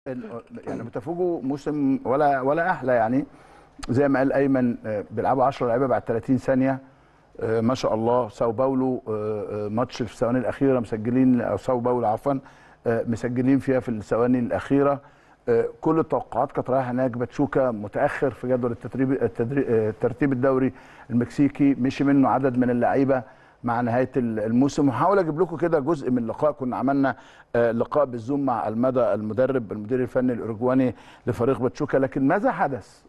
ال- يعني بوتافوجو موسم ولا ولا احلى يعني زي ما قال ايمن آه، بيلعبوا 10 لعيبه بعد 30 ثانيه آه، ما شاء الله ساو باولو آه، آه، ماتش في الثواني الاخيره مسجلين او ساو باولو عفوا آه، مسجلين فيها في الثواني الاخيره آه، كل التوقعات كانت رايحه هناك باتشوكا متاخر في جدول التدريب التدري- آه، الترتيب الدوري المكسيكي مشي منه عدد من اللعيبه مع نهايه ال- الموسم وهحاول اجيب لكم كده جزء من اللقاء كنا عملنا آه، لقاء بالزوم مع المدى المدرب المدير الفني الاوروجواني لفريق باتشوكا لكن ماذا حدث؟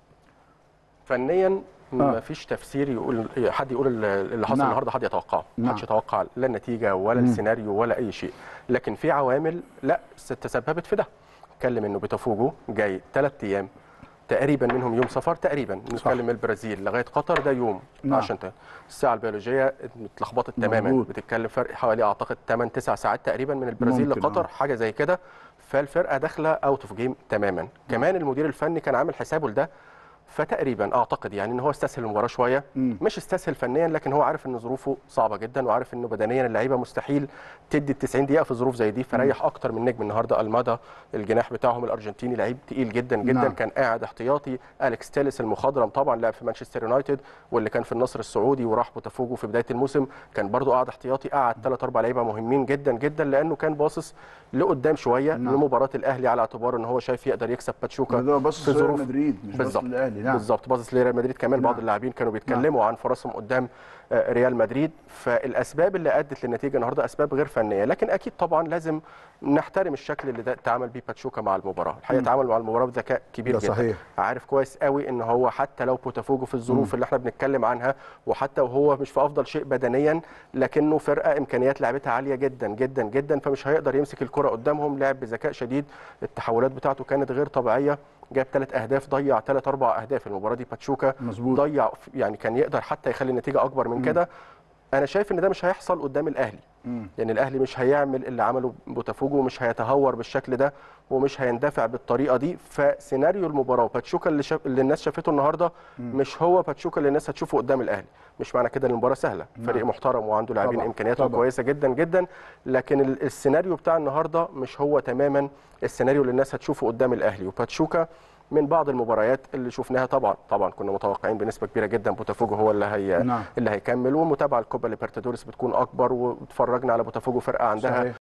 فنيا آه. ما فيش تفسير يقول حد يقول اللي حصل نعم. النهارده حد يتوقعه ما نعم. حدش يتوقع لا النتيجه ولا مم. السيناريو ولا اي شيء لكن في عوامل لا تسببت في ده اتكلم انه بوتافوجو جاي ثلاث ايام تقريبا منهم يوم سفر تقريبا نتكلم من البرازيل لغايه قطر ده يوم نعم. عشان ت- الساعه البيولوجيه اتلخبطت تماما مظبوط. بتتكلم فرق حوالي اعتقد 8 9 ساعات تقريبا من البرازيل ممكن، لقطر آه. حاجه زي كده فالفرقه داخله اوت اوف جيم تماما كمان المدير الفني كان عامل حسابه لده فتقريبا اعتقد يعني ان هو استسهل المباراه شويه مم. مش استسهل فنيا لكن هو عارف ان ظروفه صعبه جدا وعارف انه بدنيا اللعيبه مستحيل تدي ال 90 دقيقه في ظروف زي دي فريح اكتر من نجم النهارده المادا الجناح بتاعهم الارجنتيني لعيب تقيل جدا جدا نعم. نعم. كان قاعد احتياطي اليكس تيليس المخضرم طبعا لعب في مانشستر يونايتد واللي كان في النصر السعودي وراح بوتافوجو في بدايه الموسم كان برضو قاعد احتياطي قعد ثلاث اربع لعيبه مهمين جدا جدا لانه كان باصص لقدام شويه نعم. لمباراه الاهلي على اعتبار ان هو شايف يقدر يكسب باتشوكا ده بص في في ظروف مدريد مش بس بالظبط الاهلي نعم بالظبط باصص لريال مدريد كمان بعض نعم. اللاعبين كانوا بيتكلموا عن فرصهم قدام آه، ريال مدريد فالاسباب اللي ادت للنتيجه النهارده اسباب غير فنيه لكن اكيد طبعا لازم نحترم الشكل اللي ده اتعامل بيه باتشوكا مع المباراه الحقيقه تعامل مع المباراه بذكاء كبير ده جدا صحيح. عارف كويس قوي ان هو حتى لو بوتافوجو في الظروف اللي احنا بنتكلم عنها وحتى وهو مش في افضل شيء بدنيا لكنه فرقه امكانيات لعبتها عاليه جدا جدا جدا فمش هيقدر يمسك الكره قدامهم لعب بذكاء شديد التحولات بتاعته كانت غير طبيعيه جاب ثلاث اهداف ضيع ثلاث اربع اهداف المباراه دي باتشوكا مظبوط. ضيع يعني كان يقدر حتى يخلي النتيجه اكبر من كده انا شايف ان ده مش هيحصل قدام الاهلي مم. لان الاهلي مش هيعمل اللي عمله بوتافوجو ومش هيتهور بالشكل ده ومش هيندفع بالطريقه دي فسيناريو المباراه وباتشوكا اللي, شاف اللي الناس شافته النهارده مش هو باتشوكا اللي الناس هتشوفه قدام الاهلي مش معنى كده ان المباراه سهله فريق محترم وعنده لاعبين طبعاً، امكانياتهم طبعاً. كويسه جدا جدا لكن ال- السيناريو بتاع النهارده مش هو تماما السيناريو اللي الناس هتشوفه قدام الاهلي وباتشوكا من بعض المباريات اللي شفناها طبعا طبعا كنا متوقعين بنسبه كبيره جدا بوتافوجو هو اللي هي نعم. اللي هيكمل والمتابعه الكوبا ليبرتادوريس بتكون اكبر واتفرجنا على بوتافوجو فرقه عندها صحيح.